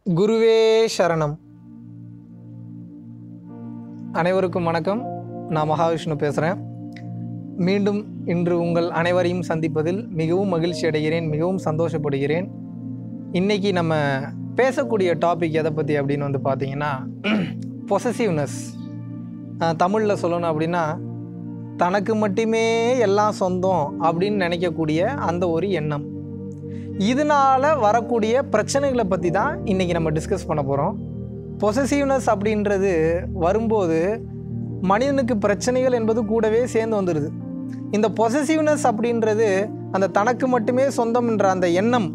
குருவே சரணம் அனைவருக்கும் வணக்கம் நான் மகாவிஷ்ணு பேசுகிறேன் மீண்டும் இன்று உங்கள் அனைவரையும் சந்திப்பதில் மிகவும் மகிழ்ச்சி அடைகிறேன் மிகவும் சந்தோஷப்படுகிறேன் இன்னைக்கு நம்ம பேசக்கூடிய டாபிக் எதை பற்றி அப்படின்னு வந்து பார்த்தீங்கன்னா பொசசிவ்னஸ் தமிழில் சொல்லணும் அப்படின்னா தனக்கு மட்டுமே எல்லாம் சொந்தம் அப்படின்னு நினைக்கக்கூடிய அந்த ஒரு எண்ணம் இதனால வரக்கூடிய பிரச்சனைகளை பற்றி தான் இன்றைக்கி நம்ம டிஸ்கஸ் பண்ண போகிறோம் பொசசிவ்னஸ் அப்படின்றது வரும்போது மனிதனுக்கு பிரச்சனைகள் என்பது கூடவே சேர்ந்து வந்துடுது இந்த பொசசிவ்னஸ் அப்படின்றது அந்த தனக்கு மட்டுமே சொந்தம்ன்ற அந்த எண்ணம்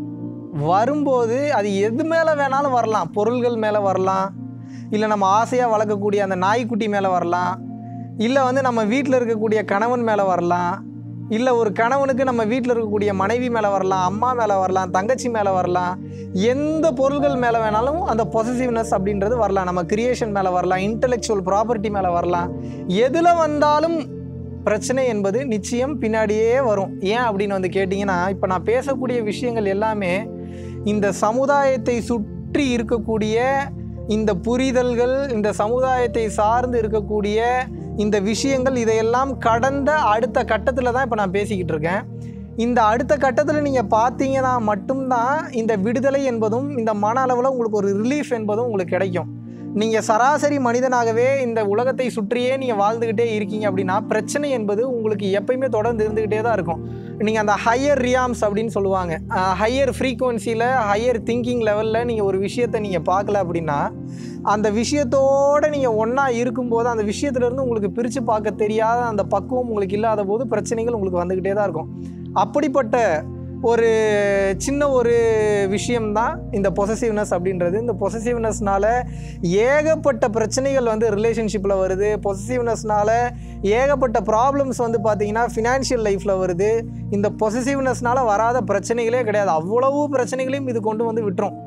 வரும்போது அது எது மேலே வேணாலும் வரலாம் பொருள்கள் மேலே வரலாம் இல்லை நம்ம ஆசையாக வளர்க்கக்கூடிய அந்த நாய்க்குட்டி மேலே வரலாம் இல்லை வந்து நம்ம வீட்டில் இருக்கக்கூடிய கணவன் மேலே வரலாம் இல்லை ஒரு கணவனுக்கு நம்ம வீட்டில் இருக்கக்கூடிய மனைவி மேலே வரலாம் அம்மா மேலே வரலாம் தங்கச்சி மேலே வரலாம் எந்த பொருள்கள் மேலே வேணாலும் அந்த பொசசிவ்னஸ் அப்படின்றது வரலாம் நம்ம கிரியேஷன் மேலே வரலாம் இன்டெலெக்சுவல் ப்ராப்பர்ட்டி மேலே வரலாம் எதில் வந்தாலும் பிரச்சனை என்பது நிச்சயம் பின்னாடியே வரும் ஏன் அப்படின்னு வந்து கேட்டிங்கன்னா இப்போ நான் பேசக்கூடிய விஷயங்கள் எல்லாமே இந்த சமுதாயத்தை சுற்றி இருக்கக்கூடிய இந்த புரிதல்கள் இந்த சமுதாயத்தை சார்ந்து இருக்கக்கூடிய இந்த விஷயங்கள் இதையெல்லாம் கடந்த அடுத்த கட்டத்தில் தான் இப்போ நான் பேசிக்கிட்டு இருக்கேன் இந்த அடுத்த கட்டத்தில் நீங்கள் பார்த்தீங்கன்னா மட்டும்தான் இந்த விடுதலை என்பதும் இந்த மன அளவில் உங்களுக்கு ஒரு ரிலீஃப் என்பதும் உங்களுக்கு கிடைக்கும் நீங்கள் சராசரி மனிதனாகவே இந்த உலகத்தை சுற்றியே நீங்கள் வாழ்ந்துக்கிட்டே இருக்கீங்க அப்படின்னா பிரச்சனை என்பது உங்களுக்கு எப்பயுமே தொடர்ந்து இருந்துக்கிட்டே தான் இருக்கும் நீங்கள் அந்த ஹையர் ரியாம்ஸ் அப்படின்னு சொல்லுவாங்க ஹையர் ஃப்ரீக்குவன்சியில் ஹையர் திங்கிங் லெவலில் நீங்கள் ஒரு விஷயத்தை நீங்கள் பார்க்கல அப்படின்னா அந்த விஷயத்தோடு நீங்கள் ஒன்றா இருக்கும்போது அந்த விஷயத்துலேருந்து உங்களுக்கு பிரித்து பார்க்க தெரியாத அந்த பக்குவம் உங்களுக்கு இல்லாத போது பிரச்சனைகள் உங்களுக்கு வந்துக்கிட்டே தான் இருக்கும் அப்படிப்பட்ட ஒரு சின்ன ஒரு விஷயம்தான் இந்த பொசசிவ்னஸ் அப்படின்றது இந்த பொசசிவ்னஸ்னால ஏகப்பட்ட பிரச்சனைகள் வந்து ரிலேஷன்ஷிப்பில் வருது பொசசிவ்னஸ்னால ஏகப்பட்ட ப்ராப்ளம்ஸ் வந்து பார்த்தீங்கன்னா ஃபினான்ஷியல் லைஃப்பில் வருது இந்த பொசசிவ்னஸ்னால வராத பிரச்சனைகளே கிடையாது அவ்வளவு பிரச்சனைகளையும் இது கொண்டு வந்து விட்டுரும்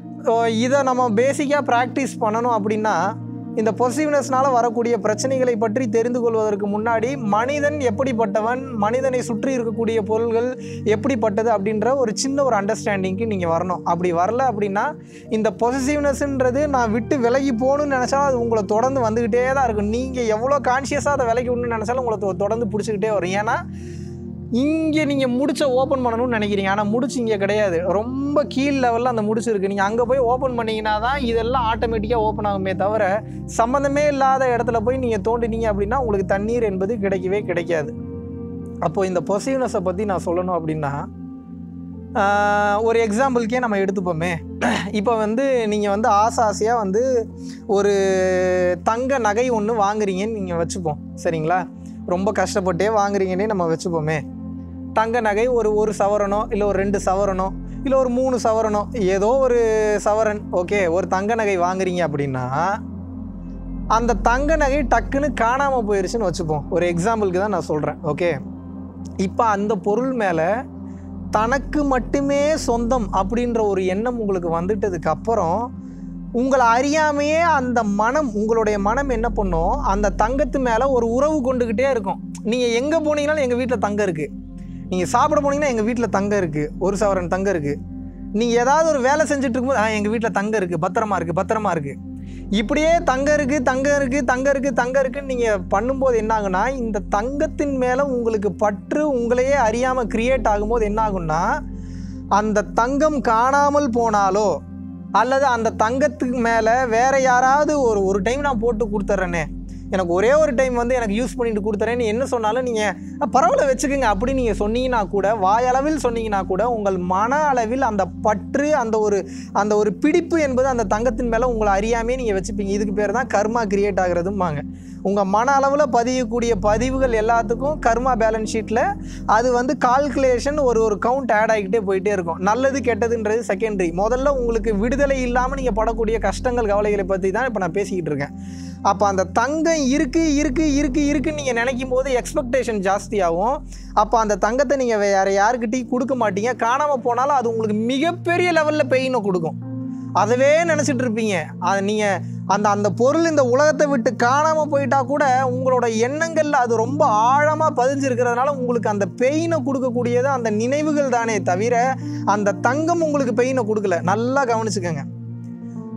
இதை நம்ம பேசிக்காக ப்ராக்டிஸ் பண்ணணும் அப்படின்னா இந்த பொசிவ்னஸ்னால வரக்கூடிய பிரச்சனைகளை பற்றி தெரிந்து கொள்வதற்கு முன்னாடி மனிதன் எப்படிப்பட்டவன் மனிதனை சுற்றி இருக்கக்கூடிய பொருள்கள் எப்படிப்பட்டது அப்படின்ற ஒரு சின்ன ஒரு அண்டர்ஸ்டாண்டிங்க்கு நீங்கள் வரணும் அப்படி வரல அப்படின்னா இந்த பொசிசிவ்னஸ்ன்றது நான் விட்டு விலகி போகணும்னு நினச்சாலும் அது உங்களை தொடர்ந்து வந்துக்கிட்டே தான் இருக்கும் நீங்கள் எவ்வளோ கான்ஷியஸாக அதை விலகி விடணும்னு நினச்சாலும் உங்களை தொ- தொடர்ந்து பிடிச்சிக்கிட்டே வரும் ஏன்னா இங்கே நீங்கள் முடிச்ச ஓப்பன் பண்ணணும்னு நினைக்கிறீங்க ஆனால் முடிச்சு இங்கே கிடையாது ரொம்ப கீழ் லெவலில் அந்த முடிச்சு இருக்குது நீங்கள் அங்கே போய் ஓப்பன் பண்ணீங்கன்னா தான் இதெல்லாம் ஆட்டோமேட்டிக்காக ஓப்பன் ஆகுமே தவிர சம்மந்தமே இல்லாத இடத்துல போய் நீங்கள் தோண்டினீங்க அப்படின்னா உங்களுக்கு தண்ணீர் என்பது கிடைக்கவே கிடைக்காது அப்போது இந்த பொசிவ்னஸை பற்றி நான் சொல்லணும் அப்படின்னா ஆஹ், ஒரு எக்ஸாம்பிளுக்கே நம்ம எடுத்துப்போமே இப்போ வந்து நீங்கள் வந்து ஆசை ஆசையாக வந்து ஒரு தங்க நகை ஒன்று வாங்குறீங்கன்னு நீங்கள் வச்சுப்போம் சரிங்களா ரொம்ப கஷ்டப்பட்டே வாங்குறீங்கன்னே நம்ம வச்சுப்போமே தங்க நகை ஒரு ஒரு சவரனோ இல்லை ஒரு ரெண்டு சவரனோ இல்லை ஒரு மூணு சவரனோ ஏதோ ஒரு சவரன் ஓகே ஒரு தங்க நகை வாங்குறீங்க அப்படின்னா அந்த தங்க நகை டக்குன்னு காணாமல் போயிருச்சுன்னு வச்சுப்போம் ஒரு எக்ஸாம்பிளுக்கு தான் நான் சொல்கிறேன் ஓகே இப்போ அந்த பொருள் மேலே தனக்கு மட்டுமே சொந்தம் அப்படின்ற ஒரு எண்ணம் உங்களுக்கு வந்துட்டதுக்கு அப்புறம் உங்களை அறியாமையே அந்த மனம் உங்களுடைய மனம் என்ன பண்ணும் அந்த தங்கத்து மேலே ஒரு உறவு கொண்டுக்கிட்டே இருக்கும் நீங்கள் எங்கே போனீங்கனாலும் எங்கள் வீட்டில் தங்கம் இருக்குது நீங்கள் சாப்பிட போனீங்கன்னா எங்கள் வீட்டில் தங்கம் இருக்குது ஒரு சவரன் தங்கம் இருக்குது நீங்கள் ஏதாவது ஒரு வேலை செஞ்சுட்டு இருக்கும்போது ஆ எங்கள் வீட்டில் தங்கம் இருக்குது பத்திரமா இருக்குது பத்திரமா இருக்குது இப்படியே தங்கம் இருக்குது தங்கம் இருக்குது தங்கம் இருக்குது தங்கம் இருக்குன்னு நீங்கள் பண்ணும்போது என்ன ஆகுனா இந்த தங்கத்தின் மேலே உங்களுக்கு பற்று உங்களையே அறியாமல் கிரியேட் ஆகும்போது என்ன ஆகும்னா அந்த தங்கம் காணாமல் போனாலோ அல்லது அந்த தங்கத்துக்கு மேலே வேற யாராவது ஒரு ஒரு டைம் நான் போட்டு கொடுத்துட்றேனே எனக்கு ஒரே ஒரு டைம் வந்து எனக்கு யூஸ் பண்ணிட்டு கொடுத்துறேன்னு என்ன சொன்னாலும் நீங்கள் பரவாயில்ல வச்சுக்கோங்க அப்படி நீங்கள் சொன்னீங்கன்னா கூட வாயளவில் சொன்னீங்கன்னா கூட உங்கள் மன அளவில் அந்த பற்று அந்த ஒரு அந்த ஒரு பிடிப்பு என்பது அந்த தங்கத்தின் மேலே உங்களை அறியாமே நீங்கள் வச்சுப்பீங்க இதுக்கு பேர் தான் கர்மா கிரியேட் ஆகுறதும்பாங்க உங்கள் மன அளவில் பதியக்கூடிய பதிவுகள் எல்லாத்துக்கும் கர்மா பேலன்ஸ் ஷீட்டில் அது வந்து கால்குலேஷன் ஒரு ஒரு கவுண்ட் ஆட் ஆகிக்கிட்டே போயிட்டே இருக்கும் நல்லது கெட்டதுன்றது செகண்டரி முதல்ல உங்களுக்கு விடுதலை இல்லாமல் நீங்கள் படக்கூடிய கஷ்டங்கள் கவலைகளை பற்றி தான் இப்போ நான் பேசிக்கிட்டு இருக்கேன் அப்போ அந்த தங்கம் இருக்குது இருக்குது இருக்குது இருக்குன்னு நீங்கள் நினைக்கும் போது எக்ஸ்பெக்டேஷன் ஜாஸ்தியாகும் அப்போ அந்த தங்கத்தை நீங்கள் வேறு யாருக்கிட்டையும் கொடுக்க மாட்டீங்க காணாமல் போனாலும் அது உங்களுக்கு மிகப்பெரிய லெவலில் பெயினை கொடுக்கும் அதவே நினச்சிட்டு இருப்பீங்க அது நீங்கள் அந்த அந்த பொருள் இந்த உலகத்தை விட்டு காணாமல் போயிட்டா கூட உங்களோட எண்ணங்களில் அது ரொம்ப ஆழமாக பதிஞ்சிருக்கிறதுனால உங்களுக்கு அந்த பெயினை கொடுக்கக்கூடியது அந்த நினைவுகள் தானே தவிர அந்த தங்கம் உங்களுக்கு பெயினை கொடுக்கல நல்லா கவனிச்சுக்கோங்க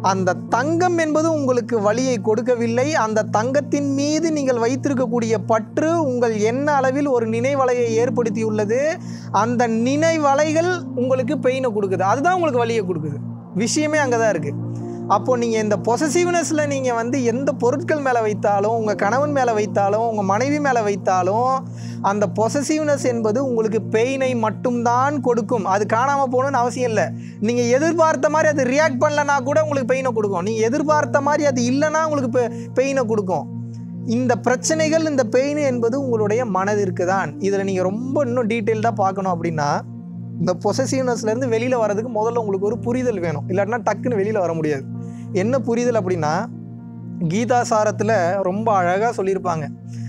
அந்த தங்கம் என்பது உங்களுக்கு வலியை கொடுக்கவில்லை அந்த தங்கத்தின் மீது நீங்கள் வைத்திருக்கக்கூடிய பற்று உங்கள் எண்ண அளவில் ஒரு நினைவலையை ஏற்படுத்தியுள்ளது அந்த நினைவலைகள் உங்களுக்கு பெயினை கொடுக்குது அதுதான் உங்களுக்கு வலியை கொடுக்குது விஷயமே அங்கே தான் இருக்குது அப்போ நீங்கள் இந்த பொசசிவ்னஸில் நீங்கள் வந்து எந்த பொருட்கள் மேலே வைத்தாலும் உங்கள் கணவன் மேலே வைத்தாலும் உங்கள் மனைவி மேலே வைத்தாலும் அந்த பொசசிவ்னஸ் என்பது உங்களுக்கு பெயினை மட்டும்தான் கொடுக்கும் அது காணாமல் போகணும்னு அவசியம் இல்லை நீங்கள் எதிர்பார்த்த மாதிரி அது ரியாக்ட் பண்ணலனா கூட உங்களுக்கு பெயினை கொடுக்கும் நீங்கள் எதிர்பார்த்த மாதிரி அது இல்லைன்னா உங்களுக்கு பெ பெயினை கொடுக்கும் இந்த பிரச்சனைகள் இந்த பெயின் என்பது உங்களுடைய மனதிற்கு தான் இதில் நீங்கள் ரொம்ப இன்னும் டீட்டெயில்டாக பார்க்கணும் அப்படின்னா இந்த பொசசிவ்னஸ்லேருந்து வெளியில் வர்றதுக்கு முதல்ல உங்களுக்கு ஒரு புரிதல் வேணும் இல்லாட்டினா டக்குன்னு வெளியில் வர முடியாது என்ன புரிதல் அப்படின்னா கீதா சாரத்தில் ரொம்ப அழகாக சொல்லியிருப்பாங்க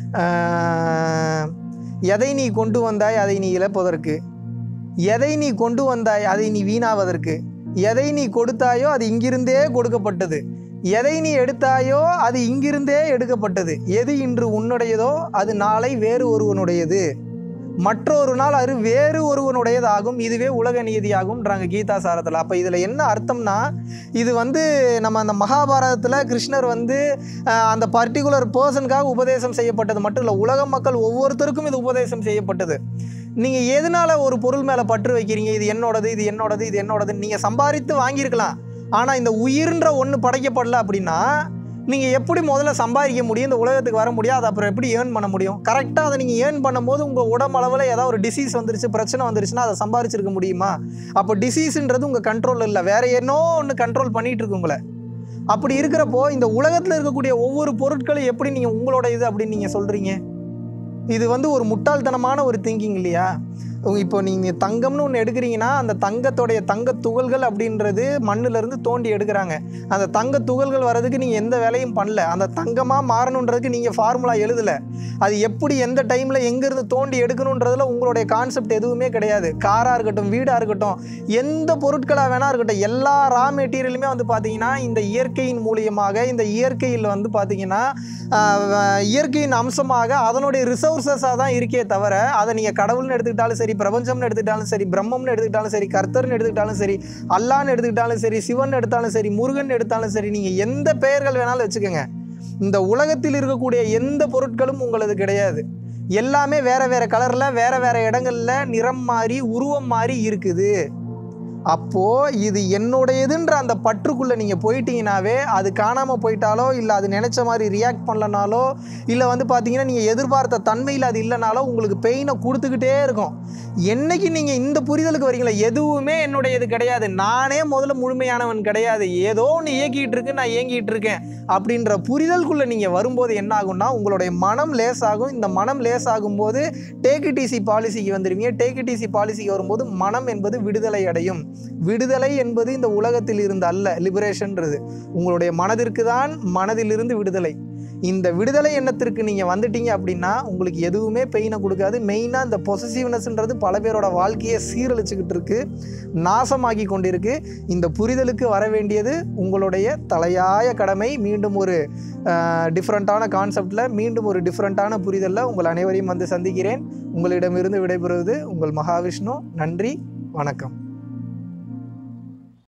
ஆஹ், எதை நீ கொண்டு வந்தாய் அதை நீ இழப்பதற்கு எதை நீ கொண்டு வந்தாய் அதை நீ வீணாவதற்கு எதை நீ கொடுத்தாயோ அது இங்கிருந்தே கொடுக்கப்பட்டது எதை நீ எடுத்தாயோ அது இங்கிருந்தே எடுக்கப்பட்டது எது இன்று உன்னுடையதோ அது நாளை வேறு ஒருவனுடையது மற்றொரு நாள் அது வேறு ஒருவனுடையதாகும் இதுவே உலக நீதியாகும்ன்றாங்க கீதா சாரத்தில் அப்போ இதில் என்ன அர்த்தம்னா இது வந்து நம்ம அந்த மகாபாரதத்தில் கிருஷ்ணர் வந்து அஹ், அந்த பர்டிகுலர் பர்சனுக்காக உபதேசம் செய்யப்பட்டது மட்டும் இல்லை உலக மக்கள் ஒவ்வொருத்தருக்கும் இது உபதேசம் செய்யப்பட்டது நீங்கள் எதனால ஒரு பொருள் மேலே பற்று வைக்கிறீங்க இது என்னோடது இது என்னோடது இது என்னோடதுன்னு நீங்கள் சம்பாதித்து வாங்கியிருக்கலாம் ஆனால் இந்த உயிர்ன்ற ஒன்று படைக்கப்படல அப்படின்னா நீங்கள் எப்படி முதல்ல சம்பாதிக்க முடியும் இந்த உலகத்துக்கு வர முடியும் அதை அப்புறம் எப்படி ஏர்ன் பண்ண முடியும் கரெக்டாக அதை நீங்கள் ஏர்ன் பண்ணும்போது உங்கள் உடம்பளவில் ஏதாவது ஒரு டிசீஸ் வந்துருச்சு பிரச்சனை வந்துருச்சுன்னா அதை சம்பாரிச்சிருக்க முடியுமா அப்போ டிசீஸ்ன்றது உங்கள் கண்ட்ரோல் இல்லை வேற என்னோ ஒன்று கண்ட்ரோல் பண்ணிட்டு இருக்கு உங்களை அப்படி இருக்கிறப்போ இந்த உலகத்தில் இருக்கக்கூடிய ஒவ்வொரு பொருட்களும் எப்படி நீங்கள் உங்களோட இது அப்படின்னு நீங்கள் சொல்கிறீங்க இது வந்து ஒரு முட்டாள்தனமான ஒரு திங்கிங் இல்லையா உங்க- இப்போ நீங்கள் தங்கம்னு ஒன்று எடுக்கிறீங்கன்னா அந்த தங்கத்தோடைய தங்க துகள்கள் அப்படின்றது மண்ணிலிருந்து தோண்டி எடுக்கிறாங்க அந்த தங்க துகள்கள் வர்றதுக்கு நீங்கள் எந்த வேலையும் பண்ணல அந்த தங்கமாக மாறணுன்றதுக்கு நீங்கள் ஃபார்முலா எழுதலை அது எப்படி எந்த டைமில் எங்கேருந்து தோண்டி எடுக்கணுன்றதுல உங்களுடைய கான்செப்ட் எதுவுமே கிடையாது காராக இருக்கட்டும் வீடாக இருக்கட்டும் எந்த பொருட்களாக வேணா இருக்கட்டும் எல்லா ரா மெட்டீரியலுமே வந்து பார்த்தீங்கன்னா இந்த இயற்கையின் மூலியமாக இந்த இயற்கையில் வந்து பார்த்தீங்கன்னா ஆஹ், இயற்கையின் அம்சமாக அதனுடைய ரிசோர்ஸஸாக தான் இருக்கே தவிர அதை நீங்கள் கடவுள்னு எடுத்துக்கிட்டாலும் சரி பிரபஞ்சம்னு எடுத்துக்கிட்டாலும் சரி பிரம்மம்னு எடுத்துக்கிட்டாலும் சரி கர்த்தர்னு எடுத்துக்கிட்டாலும் சரி அல்லான்னு எடுத்துக்கிட்டாலும் சரி சிவன் எடுத்தாலும் சரி முருகன் எடுத்தாலும் சரி நீங்கள் எந்த பெயர்கள் வேணாலும் வச்சுக்கோங்க இந்த உலகத்தில் இருக்கக்கூடிய எந்த பொருட்களும் உங்களது கிடையாது எல்லாமே வேற வேற கலரில் வேற வேற இடங்கள்ல நிறம் மாறி உருவம் மாறி இருக்குது அப்போ இது என்னுடையதுன்ற அந்த பற்றுக்குள்ள நீங்க போயிட்டீங்கனாவே அது காணாம போயிட்டாலோ இல்லை அது நினைச்ச மாதிரி ரியாக்ட் பண்ணலனாலோ இல்லை வந்து பார்த்தீங்கன்னா நீங்க எதிர்பார்த்த தன்மையில் அது இல்லைனாலோ உங்களுக்கு பெயினை கொடுத்துக்கிட்டே இருக்கும் என்னைக்கு நீங்க இந்த புரிதலுக்கு வரீங்களா எதுவுமே என்னுடையது கிடையாது நானே முதல்ல முழுமையானவன் கிடையாது ஏதோ ஒன்று இயக்கிட்டு இருக்கு நான் இயங்கிட்டு இருக்கேன் அப்படின்ற புரிதலுக்குள்ள நீங்க வரும்போது என்ன ஆகும்னா உங்களுடைய மனம் லேசாகும் இந்த மனம் லேசாகும் போது டேக் டிசி பாலிசிக்கு வந்துடுவீங்க டேக் டிசி பாலிசிக்கு வரும்போது மனம் என்பது விடுதலை அடையும் விடுதலை என்பது இந்த உலகத்தில் இருந்து அல்ல லிபரேஷன்றது உங்களுடைய மனதிற்கு தான் மனதிலிருந்து விடுதலை இந்த விடுதலை எண்ணத்திற்கு நீங்கள் வந்துட்டீங்க அப்படின்னா உங்களுக்கு எதுவுமே பெயினை கொடுக்காது மெயினாக இந்த பொசசிவ்னஸ்ன்றது பல பேரோட வாழ்க்கையை சீரழிச்சுக்கிட்டு இருக்கு நாசமாக்கி கொண்டிருக்கு இந்த புரிதலுக்கு வர வேண்டியது உங்களுடைய தலையாய கடமை மீண்டும் ஒரு டிஃப்ரெண்ட்டான கான்செப்டில் மீண்டும் ஒரு டிஃப்ரெண்ட்டான புரிதலில் உங்கள் அனைவரையும் வந்து சந்திக்கிறேன் உங்களிடமிருந்து விடைபெறுவது உங்கள் மகாவிஷ்ணு நன்றி வணக்கம்